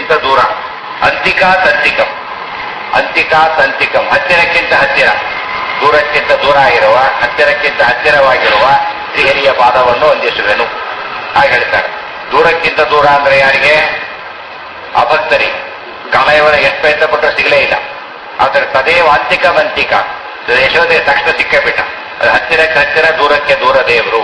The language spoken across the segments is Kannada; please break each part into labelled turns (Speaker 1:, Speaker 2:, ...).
Speaker 1: ದೂರಕ್ಕಿಂತ ದೂರ ಅಂತಿಕಾ ತಂತಿಕಂ ಅಂತಿಕಾ ತಂತಿಕಂ ಹತ್ತಿರಕ್ಕಿಂತ ಹತ್ತಿರ ದೂರಕ್ಕಿಂತ ದೂರ ಇರುವ ಹತ್ತಿರಕ್ಕಿಂತ ಹತ್ತಿರವಾಗಿರುವ ಶ್ರೀಹರಿಯ ಪಾದವನ್ನು ವಂದಿಸುವೆನು ಹಾಗೆ ಹೇಳ್ತಾರೆ ದೂರಕ್ಕಿಂತ ದೂರ ಅಂದ್ರೆ ಯಾರಿಗೆ ಅಭಕ್ತರಿ ಕಾಲಯವರ ಎಷ್ಟು ಪ್ರಯತ್ನ ಪಟ್ಟರು ಸಿಗಲೇ ಇಲ್ಲ ಆದ್ರೆ ತದೇವ ಅಂತಿಕ ಮಂತಿಕ ಯಶೋದೆ ತಕ್ಷಣ ಸಿಕ್ಕೇ ಬಿಟ್ಟ ಅದು ಹತ್ತಿರಕ್ಕೆ ಹತ್ತಿರ ದೂರಕ್ಕೆ ದೂರ ದೇವರು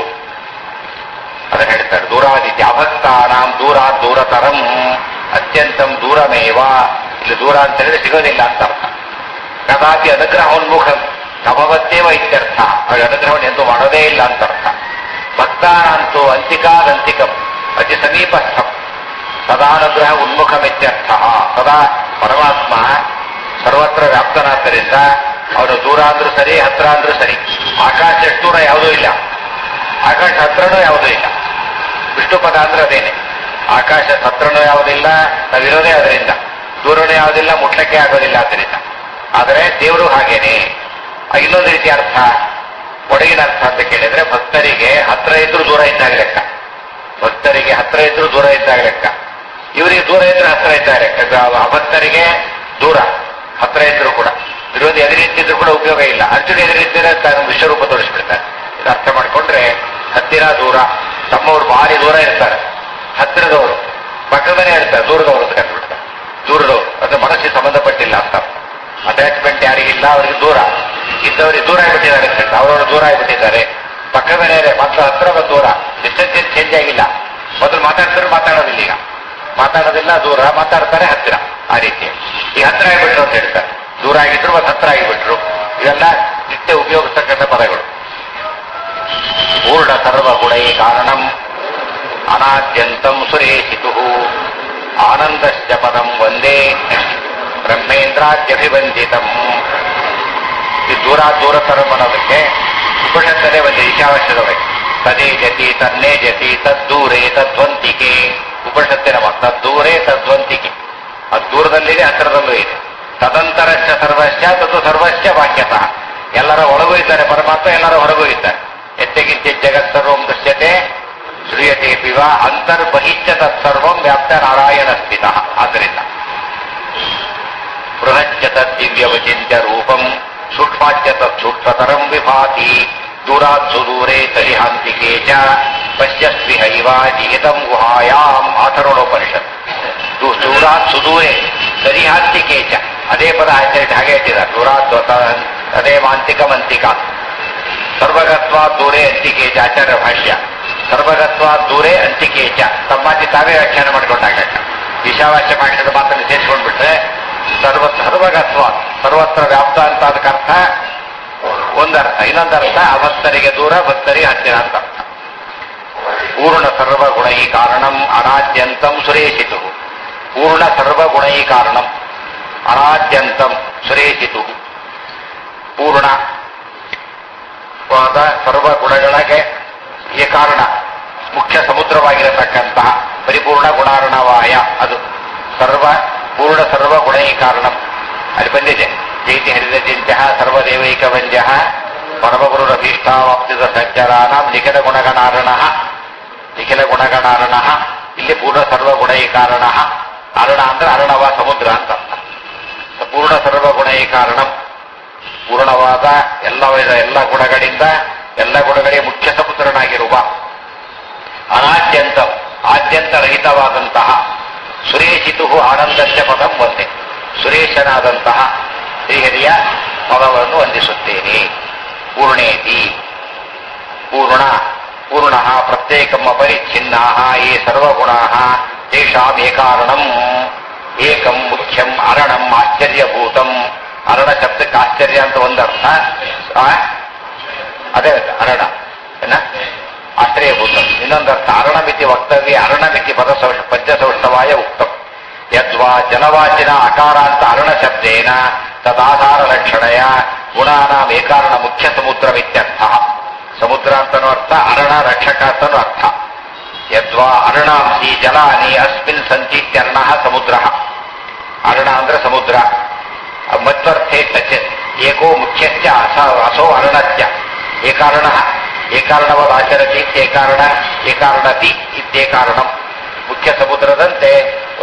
Speaker 1: ಅದನ್ನ ಹೇಳ್ತಾರೆ ದೂರಾದಿತ್ಯ ಅಭಕ್ತಾನಾಂ ದೂರ ದೂರತರಂ ಅತ್ಯಂತಂ ದೂರಮೇವ ಇಲ್ಲಿ ದೂರ ಅಂತ ಹೇಳಿದ್ರೆ ಸಿಗೋದಿಲ್ಲ ಅಂತ ಅರ್ಥ ಕದಾಪಿ ಅನುಗ್ರಹೋನ್ಮುಖಂ ಸಮವತ್ತೇವ ಇತ್ಯರ್ಥ ಅವ್ರ ಅನುಗ್ರಹವನ್ನು ಎಂದು ಮಾಡೋದೇ ಇಲ್ಲ ಅಂತ ಅರ್ಥ ಭಕ್ತಾನಂತೂ ಅಂತಿಕಾದಂತಿಕಂ ಅತಿ ಸಮೀಪಸ್ಥಂ ಸದಾನುಗ್ರಹ ಉನ್ಮುಖಮಿತ್ಯರ್ಥ ಸದಾ ಪರಮಾತ್ಮ ಸರ್ವತ್ರ ವ್ಯಾಪ್ತನಾದ್ದರಿಂದ ಅವನು ದೂರ ಅಂದ್ರೂ ಸರಿ ಹತ್ರ ಅಂದ್ರೂ ಸರಿ ಆಕಾಶ ಎಷ್ಟು ದೂರ ಯಾವುದೂ ಇಲ್ಲ ಆಕಾಶ ಹತ್ರನೂ ಯಾವುದೂ ಇಲ್ಲ ವಿಷ್ಣು ಪದ ಅಂದ್ರೆ ಅದೇನೆ ಆಕಾಶ ಹತ್ರನೂ ಯಾವುದಿಲ್ಲ ನಾವಿರೋದೇ ಅದರಿಂದ ದೂರನೂ ಯಾವುದಿಲ್ಲ ಮುಟ್ಲಕ್ಕೆ ಆಗೋದಿಲ್ಲ ಅದರಿಂದ ಆದರೆ ದೇವರು ಹಾಗೇನೆ ಆ, ಇನ್ನೊಂದು ರೀತಿ ಅರ್ಥ ಒಡಗಿನ ಅರ್ಥ ಅಂತ ಕೇಳಿದ್ರೆ ಭಕ್ತರಿಗೆ ಹತ್ರ ಇದ್ರು ದೂರ ಇದ್ದಾಗ ಲೆಕ್ಕ ಭಕ್ತರಿಗೆ ಹತ್ರ ಇದ್ರು ದೂರ ಇದ್ದಾಗ ಲೆಕ್ಕ ಇವರಿಗೆ ದೂರ ಇದ್ರೆ ಹತ್ರ ಇದ್ದಾಗ ಲೆಕ್ಕ ಅದು ಅಭಕ್ತರಿಗೆ ದೂರ ಹತ್ರ ಇದ್ರು ಕೂಡ ವಿರೋಧ ಎದುರಿತ್ತಿದ್ರು ಕೂಡ ಉಪಯೋಗ ಇಲ್ಲ ಅರ್ಜುನ ಎದುರಿದ್ದರೆ ತಾನು ವಿಶ್ವರೂಪ ತೋರಿಸ್ಬಿಡ್ತಾರೆ ಇದು ಅರ್ಥ ಮಾಡ್ಕೊಂಡ್ರೆ ಹತ್ತಿರ ದೂರ ತಮ್ಮವ್ರು ಭಾರಿ ದೂರ ಇರ್ತಾರೆ ಹತ್ತಿರದವರು ಪಕ್ಕದನೇ ಇರ್ತಾರೆ ದೂರದವರು ಅಂತ ಕರೆದ್ಬಿಡ್ತಾರೆ ದೂರದವರು ಅದು ಮನಸ್ಸಿಗೆ ಸಂಬಂಧಪಟ್ಟಿಲ್ಲ ಅಂತ ಅಟ್ಯಾಚ್ಮೆಂಟ್ ಯಾರಿಗಿಲ್ಲ ಅವರಿಗೆ ದೂರ ಇದ್ದವರಿಗೆ ದೂರ ಆಗಿಬಿಟ್ಟಿದ್ದಾರೆ ಅಂತ ಅವರವರು ದೂರ ಆಗಿಬಿಟ್ಟಿದ್ದಾರೆ ಪಕ್ಕದ ಮನೆಯವರೇ ಮಾತ್ರ ಹತ್ರ ಬಂದು ದೂರ ಡಿಸ್ಟೆನ್ಸ್ ಚೇಂಜ್ ಆಗಿಲ್ಲ ಮೊದಲು ಮಾತಾಡ್ತಾರೆ ಮಾತಾಡೋದಿಲ್ಲ ಈಗ ಮಾತಾಡೋದಿಲ್ಲ ದೂರ ಮಾತಾಡ್ತಾರೆ ಹತ್ತಿರ ಆ ರೀತಿ ಈ ಹತ್ರ ಆಗಿಬಿಟ್ರು ಅಂತ ಹೇಳ್ತಾರೆ ದೂರ ಆಗಿದ್ರು ಮತ್ತೆ ಹತ್ರ ಆಗಿಬಿಟ್ರು ಇವೆಲ್ಲ ನಿತ್ಯ ಉಪಯೋಗಿಸ್ತಕ್ಕಂಥ ಪದಗಳು ಪೂರ್ಣ ಸರ್ವಗುಣೈ ಕಾರಣಂ ಅನಾದ್ಯಂತಂ ಸುರೇಶಿತು ಆನಂದಶ್ಚ ಪದಂ ಒಂದೇ ಬ್ರಹ್ಮೇಂದ್ರಾದ್ಯಭಿವಂದಿತಂ ಈ ದೂರ ದೂರ ತರಂ ಅನ್ನೋದಕ್ಕೆ ಉಪನಿಷತ್ತನೇ ಒಂದು ಈಶಾವಾಸ್ಯದೊಳಗೆ ತದೇ ಜತಿ ತನ್ನೇ ಜತಿ ತದ್ದೂರೇ ತದ್ವಂತಿಕೆ ಉಪನಿಷತ್ತಿನ ಮಾತು ತದ್ದೂರೇ ತದ್ವಂತಿಕೆ ಅದು ದೂರದಲ್ಲಿದೆ ಹತ್ತಿರದಲ್ಲೂ ಇದೆ ತದಂತರಶ್ಚ ಸರ್ವಶ್ಚ ತದ್ದು ಸರ್ವಶ್ಚ ವಾಕ್ಯತಃ ಎಲ್ಲರ ಒಳಗೂ ಇದ್ದಾರೆ ಪರಮಾತ್ಮ ಎಲ್ಲರ ಹೊರಗೂ ಇದ್ದಾರೆ ಎತ್ತೆಗಿಂತೆ ಜಗತ್ಸರ್ವಂ ದೃಶ್ಯತೆ ಶ್ರೂಯತೆ ಪಿವ ಅಂತರ್ಬಹಿಶ್ಚ ತತ್ಸರ್ವಂ ವ್ಯಾಪ್ತ ನಾರಾಯಣ ಸ್ಥಿತ ಆದ್ದರಿಂದ ಬೃಹಚ್ಚ ತದ್ದಿವ್ಯವಚಿತ್ಯ ರೂಪಂ ಸೂಕ್ಷ್ಮಾಚ್ಯ ತತ್ಸೂಕ್ಷ್ಮತರಂ ವಿಭಾತಿ ದೂರಾತ್ ಸುದೂರೇ ತರಿಹಾಂತಿಕೆ ಚ ಪಶ್ಯಸ್ವಿ ಹೈವ ನಿಹಿತಂ ಗುಹಾಯಾಂ ಆಥರ್ವಣೋಪನಿಷತ್ ದೂ- ದೂರಾತ್ ಸುದೂರೇ ತರಿಹಾಂತಿಕೆ ಚ ಅದೇ ಪದ ಆಚಾರ್ಯ ಹಾಗೆ ಇಟ್ಟಿದ್ದಾರೆ ದೂರಾತ್ ತ- ಅದೇ ಮಾಂತಿಕ ಮಂತಿಕ ಸರ್ವಗತ್ವ ದೂರೇ ಅಂತಿಕೆ ಚ ಆಚಾರ್ಯ ಭಾಷ್ಯ ಸರ್ವಗತ್ವ ದೂರೇ ಅಂತಿಕೆ ಚ ತಮ್ಮಾಚಿ ತಾವೇ ವ್ಯಾಖ್ಯಾನ ಮಾಡ್ಕೊಂಡಾಗ ಈಶಾವಾಸ್ಯ ಭಾಷ್ಯದ ಮಾತನ್ನು ಸೇರಿಸ್ಕೊಂಡ್ಬಿಟ್ರೆ ಸರ್ವ ಸರ್ವಗತ್ವ ಸರ್ವತ್ರ ವ್ಯಾಪ್ತ ಅಂತ ಅದಕ್ಕೆ ಅರ್ಥ ಒಂದರ್ಥ ಇನ್ನೊಂದರ್ಥ ಅಭಕ್ತರಿಗೆ ದೂರ ಭಕ್ತರಿಗೆ ಹತ್ತಿರ ಅಂತ ಅರ್ಥ ಪೂರ್ಣ ಸರ್ವಗುಣೈ ಕಾರಣಂ ಅನಾದ್ಯಂತಂ ಸುರೇಶಿತು ಪೂರ್ಣ ಸರ್ವಗುಣೈ ಕಾರಣಂ ಅನಾದ್ಯಂತಂ ಸುರೇಶಿತು ಪೂರ್ಣ ವಾದ ಸರ್ವ ಗುಣಗಳಿಗೆ ಈ ಕಾರಣ ಮುಖ್ಯ ಸಮುದ್ರವಾಗಿರತಕ್ಕಂತಹ ಪರಿಪೂರ್ಣ ಗುಣಾರ್ಣವಾಯ ಅದು ಸರ್ವ ಪೂರ್ಣ ಸರ್ವ ಗುಣೈ ಕಾರಣಂ ಅಲ್ಲಿ ಬಂದಿದೆ ಜೈತಿ ಹರಿದಚಿಂತ್ಯ ಸರ್ವದೇವೈಕ ವಂದ್ಯ ಪರಮಗುರುರಭೀಷ್ಟಾವಾಪ್ತಿದ ಸಜ್ಜರಾನಾಂ ನಿಖಿಲ ಗುಣಗಣಾರಣ ನಿಖಿಲ ಗುಣಗಣಾರಣ ಇಲ್ಲಿ ಪೂರ್ಣ ಸರ್ವ ಗುಣೈ ಕಾರಣ ಅರಣ ಅಂದ್ರೆ ಅರಣವ ಸಮುದ್ರ ಅಂತ ಅರ್ಥ ಪೂರ್ಣ ಸರ್ವ ಗುಣೈ ಕಾರಣಂ ಪೂರ್ಣವಾದ ಎಲ್ಲ ವಿಧ ಎಲ್ಲ ಗುಣಗಳಿಂದ ಎಲ್ಲ ಗುಣಗಳಿಗೆ ಮುಖ್ಯ ಸಮುದ್ರನಾಗಿರುವ ಅನಾದ್ಯಂತ ಆದ್ಯಂತ ರಹಿತವಾದಂತಹ ಸುರೇಶಿತು ಆನಂದಸ್ಯ ಪದಂ ಒಂದೇ ಸುರೇಶನಾದಂತಹ ಶ್ರೀಹರಿಯ ಪದವನ್ನು ವಂದಿಸುತ್ತೇನೆ ಪೂರ್ಣೇತಿ ಪೂರ್ಣ ಪೂರ್ಣ ಪ್ರತ್ಯೇಕಂ ಅಪರಿಚ್ಛಿನ್ನ ಯೇ ಸರ್ವಗುಣಾ ತೇಷಾಂ ಏಕಾರಣಂ ಏಕಂ ಮುಖ್ಯಂ ಅರಣಂ ಆಶ್ಚರ್ಯಭೂತಂ ಅರಣ ಶಬ್ದಕ್ಕೆ ಆಶ್ಚರ್ಯ ಅಂತ ಒಂದರ್ಥ ಆ? ಅದೇ ಅರಣ ಏನ ಆಶ್ಚರ್ಯಭೂತಂ ಇನ್ನೊಂದರ್ಥ ಅರಣಮಿತಿ ವಕ್ತವ್ಯ ಅರಣಮಿತಿ ಪದ ಪಂಚಸೌಷ್ಠವಾಯ ಉಕ್ತಂ ಯದ್ವಾ ಜನವಾಚಿನ ಅಕಾರಾಂತ ಅರಣ ಶಬ್ದೇನ ತದಾಧಾರ ಲಕ್ಷಣಯ ಗುಣಾನಾಂ ಏಕಾರಣ ಮುಖ್ಯ ಸಮುದ್ರಮಿತ್ಯರ್ಥ ಸಮುದ್ರ ಅಂತನೂ ಅರ್ಥ ಅರಣ ರಕ್ಷಕ ಅಂತನೂ ಅರ್ಥ ಯದ್ವಾ ಅರಣಾಂಸಿ ಜಲಾನಿ ಅಸ್ಮಿನ್ ಸಂತೀತ್ಯರ್ಣ ಸಮುದ್ರ ಅರಣ ಅಂದ್ರೆ ಸಮುದ್ರ ಮತ್ವರ್ಥೆ ತಚ ಏಕೋ ಮುಖ್ಯಸ್ಯ ಅಸ ಅಸೋ ಅರಣಸ್ಯ ಏಕಾರಣ ಏಕಾರಣವಾದ ಆಚರತಿ ಇತ್ಯೇಕಾರಣ ಏಕಾರಣತಿ ಇತ್ಯೇಕಾರಣಂ ಮುಖ್ಯ ಸಮುದ್ರದಂತೆ ಒಂದು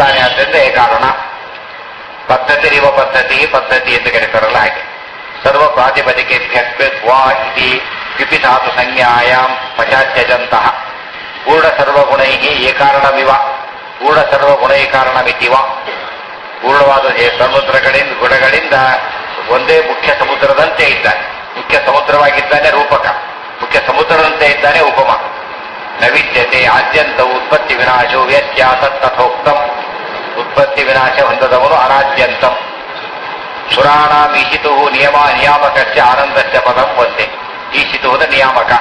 Speaker 1: ಮಾಡುತ್ತಾನೆ ಆದ್ದರಿಂದ ಏಕಾರಣ ಪದ್ಧತಿ ಇವ ಪದ್ಧತಿ ಪದ್ಧತಿ ಎಂದು ಕರೀತಾರಲ್ಲ ಹಾಗೆ ಸರ್ವ ಪ್ರಾತಿಪದಿಕೆ ವಾ ಇತಿ ಪಿಪಿಧಾತು ಸಂಜ್ಞಾಯಾಮ್ ಪಚಾತ್ಯಜಂತಹ ಪೂರ್ಣ ಸರ್ವಗುಣೈ ಏಕಾರಣಮಿವ ಪೂರ್ಣ ಸರ್ವಗುಣೈ ಕಾರಣಮಿತಿವ ಪೂರ್ಣವಾದ ಹೇ- ಸಮುದ್ರಗಳಿಂದ ಗುಣಗಳಿಂದ ಒಂದೇ ಮುಖ್ಯ ಸಮುದ್ರದಂತೆ ಇದ್ದಾನೆ ಮುಖ್ಯ ಸಮುದ್ರವಾಗಿದ್ದಾನೆ ರೂಪಕ ಮುಖ್ಯ ಸಮುದ್ರದಂತೆ ಇದ್ದಾನೆ ಉಪಮ ನವಿದ್ಯತೆ ಆದ್ಯಂತ ಉತ್ಪತ್ತಿ ವಿನಾಶೋ ವ್ಯತ್ಯಾಸ ತಥೋಕ್ತಂ ಉತ್ಪತ್ತಿ ವಿನಾಶ ಹೊಂದದವನು ಅನಾದ್ಯಂತಂ ಸುರಾಣಾಂ ಈಶಿತು ನಿಯಮ ನಿಯಾಮಕಸ್ಯ ಆನಂದಸ್ಯ ಪದಂ ಒಂದೇ ಈಶಿತುವುದ ನಿಯಾಮಕ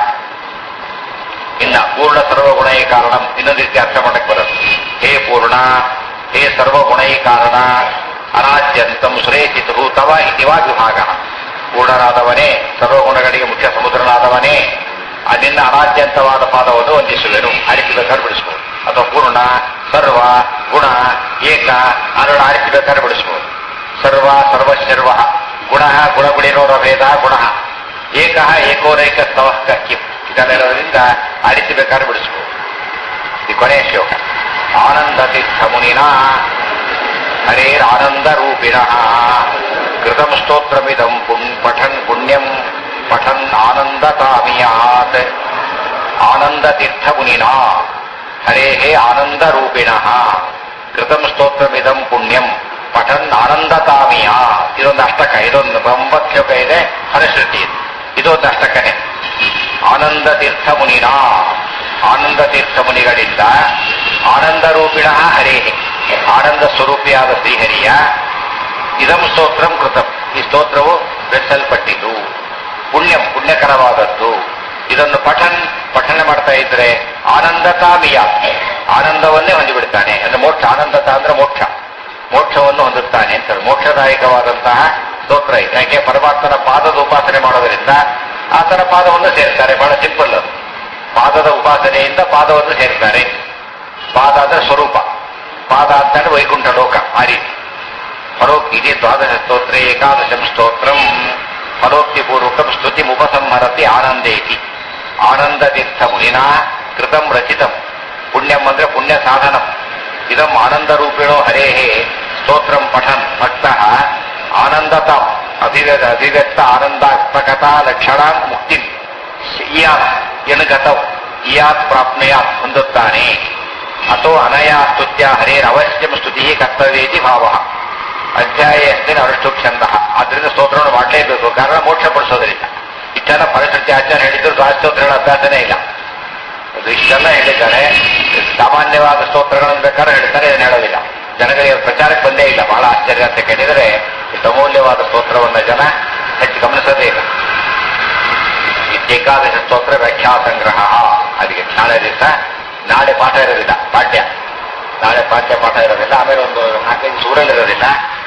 Speaker 1: ಇನ್ನ ಪೂರ್ಣ ಸರ್ವಗುಣೈ ಕಾರಣಂ ಇನ್ನೊಂದು ರೀತಿ ಅರ್ಥ ಮಾಡಕ್ ಬರುತ್ತೆ ಹೇ ಪೂರ್ಣ ಹೇ ಸರ್ವಗುಣೈ ಕಾರಣ ಅನಾದ್ಯಂತಂ ಸುರೇಶಿತು ತವ ಇತಿವಾ ವಿಭಾಗ ಪೂರ್ಣನಾದವನೇ ಸರ್ವಗುಣಗಳಿಗೆ ಮುಖ್ಯ ಸಮುದ್ರನಾದವನೇ ಆ ನಿನ್ನ ಅನಾದ್ಯಂತವಾದ ಪಾದವನ್ನು ವಂದಿಸುವೆನು ಆರಿಸಬೇಕಾದ್ರೆ ಬಿಡಿಸ್ಬೋದು ಅಥವಾ ಪೂರ್ಣ ಸರ್ವ ಗುಣ ಏಕ ಅನ್ನೋಣ ಆರಿಸಬೇಕಾದ್ರೆ ಬಿಡಿಸ್ಬೋದು ಸರ್ವ ಸರ್ವಶರ್ವ ಗುಣ ಗುಣಗುಣಿರೋರ ಭೇದ ಗುಣ ಏಕ ಏಕೋನೈಕ ಸ್ತವಃ ಕಿಂ ಇದನ್ನೆಲ್ಲದರಿಂದ ಆರಿಸಬೇಕಾದ್ರೆ ಬಿಡಿಸ್ಬೋದು ಈ ಕೊನೆಯ ಶ್ಲೋಕ ಆನಂದ ತೀರ್ಥ ಮುನಿನ ಹರೇರಾನಂದ ರೂಪಿಣ ಕೃತಂ ಸ್ತೋತ್ರಮಿದಂ ಪುಣ್ ಪಠನ್ ಪುಣ್ಯಂ ಪಠನ್ ಆನಂದ ಕಾಮಿಯಾತ್ ಆನಂದ ತೀರ್ಥ ಮುನಿನ ಹರೇ ಆನಂದ ರೂಪಿಣ ಕೃತಂ ಸ್ತೋತ್ರಮಿದಂ ಪುಣ್ಯಂ ಪಠನ್ ಆನಂದ ಕಾಮಿಯ ಇದೊಂದು ಅಷ್ಟಕ ಇದೊಂದು ಒಂಬತ್ತು ಶ್ಲೋಕ ಇದೆ ಹರಶ್ರುತಿ ಇದೆ ಇದೊಂದು ಅಷ್ಟಕನೇ ಆನಂದ ತೀರ್ಥ ಮುನಿನ ಆನಂದ ತೀರ್ಥ ಮುನಿಗಳಿಂದ ಆನಂದ ರೂಪಿಣ ಹರೇ ಆನಂದ ಸ್ವರೂಪಿಯಾದ ಶ್ರೀಹರಿಯ ಇದಂ ಸ್ತೋತ್ರಂ ಕೃತಂ ಈ ಸ್ತೋತ್ರವು ಬೆಳೆಸಲ್ಪಟ್ಟಿತು ಪುಣ್ಯಂ ಪುಣ್ಯಕರವಾದದ್ದು ಇದನ್ನು ಪಠನ್ ಪಠನೆ ಮಾಡ್ತಾ ಇದ್ರೆ ಆನಂದ ಕಾಮಿಯ ಆನಂದವನ್ನೇ ಹೊಂದಿಬಿಡ್ತಾನೆ ಅಂದ್ರೆ ಮೋಕ್ಷ ಆನಂದತ ಅಂದ್ರೆ ಮೋಕ್ಷ ಮೋಕ್ಷವನ್ನು ಹೊಂದುತ್ತಾನೆ ಅಂತಾರೆ ಮೋಕ್ಷದಾಯಕವಾದಂತಹ ಸ್ತೋತ್ರ ಇದೆ ಯಾಕೆ ಪರಮಾತ್ಮನ ಪಾದದ ಉಪಾಸನೆ ಮಾಡೋದರಿಂದ ಆತನ ಪಾದವನ್ನು ಸೇರ್ತಾರೆ ಬಹಳ ಸಿಂಪಲ್ ಅದು ಪಾದದ ಉಪಾಸನೆಯಿಂದ ಪಾದವನ್ನು ಸೇರ್ತಾರೆ ಪಾದ ಅಂದ್ರೆ ಸ್ವರೂಪ ಪಾದ ಅಂತಂದ್ರೆ ವೈಕುಂಠ ಲೋಕ ಆ ರೀತಿ ಫಲೋಕ್ತಿ ಇದೆ ದ್ವಾದಶ ಸ್ತೋತ್ರ ಏಕಾದಶಂ ಸ್ತೋತ್ರಂ ಫಲೋಕ್ತಿ ಪೂರ್ವಕಂ ಸ್ತುತಿ ಉಪಸಂಹರತಿ ಆನಂದೇತಿ ಆನಂದ ತೀರ್ಥ ಮುನಿನ ಕೃತಂ ರಚಿತಂ ಪುಣ್ಯಂ ಅಂದ್ರೆ ಪುಣ್ಯ ಸಾಧನಂ ಇದಂ ಆನಂದ ರೂಪಿಣೋ ಹರೇ ಸ್ತೋತ್ರಂ ಪಠನ್ ಭಕ್ತ ಆನಂದತ ಅಭಿವ್ಯ ಅಭಿವ್ಯಕ್ತ ಆನಂದಾತ್ಮಕತಾ ಲಕ್ಷಣ ಮುಕ್ತಿ ಇಯಾತ್ ಎನ್ಗತೌ ಇಯಾತ್ ಪ್ರಾಪ್ನುಯಾತ್ ಹೊಂದುತ್ತಾನೆ ಅಥೋ ಅನಯಾ ಸ್ತುತ್ಯ ಹರೇರ್ ಅವಶ್ಯಂ ಸ್ತುತಿ ಕರ್ತವ್ಯೇತಿ ಭಾವ ಅಧ್ಯಾಯ ಅಷ್ಟೇ ಅನುಷ್ಠುಪ್ ಛಂದ ಆದ್ರಿಂದ ಸ್ತೋತ್ರವನ್ನು ಮಾಡಲೇಬೇಕು ಕಾರಣ ಮೋಕ್ಷ ಪಡಿಸೋದ್ರಿಂದ ಇಷ್ಟೆಲ್ಲ ಪರಿಸ್ಥಿತಿ ಆಚಾರ್ಯ ಹೇಳಿದ್ರು ದ್ವಾಸ್ತೋತ್ರಗಳ ಅಭ್ಯಾಸನೇ ಇಲ್ಲ ಅದು ಇಷ್ಟೆಲ್ಲ ಹೇಳಿದ್ದಾರೆ ಸಾಮಾನ್ಯವಾದ ಸ್ತೋತ್ರಗಳನ್ನು ಬೇಕಾದ್ರೆ ಹೇಳ್ತಾರೆ ಇದನ್ನು ಹೇಳೋದಿಲ್ಲ ಜನಗಳಿಗೆ ಅದು ಪ್ರಚಾರಕ್ಕೆ ಬಂದೇ ಇಲ್ಲ ಬಹಳ ಆಶ್ಚರ್ಯ ಅಂತ ಕೇಳಿದರೆ ಇಷ್ಟು ಅಮೂಲ್ಯವಾದ ಸ್ತೋತ್ರವನ್ನ ಜನ ಹೆಚ್ಚು ಗಮನಿಸದೇ ಇಲ್ಲ ಏಕಾದಶ ಸ್ತೋತ್ರ ವ್ಯಾಖ್ಯಾ ಸಂಗ್ರಹ ಅದಕ್ಕೆ ನಾಳೆ ದಿವಸ ನಾಳೆ ಪಾಠ ಇರೋದಿಲ್ಲ ಪಾಠ್ಯ ನಾಳೆ ಪಾಠ್ಯ ಪಾಠ ಇರೋದಿಲ್ಲ ಆಮೇಲೆ ಒಂದು ನಾಲ್ಕೈದು ಸೂರಲ್ಲಿ ಇರೋದಿಲ್ಲ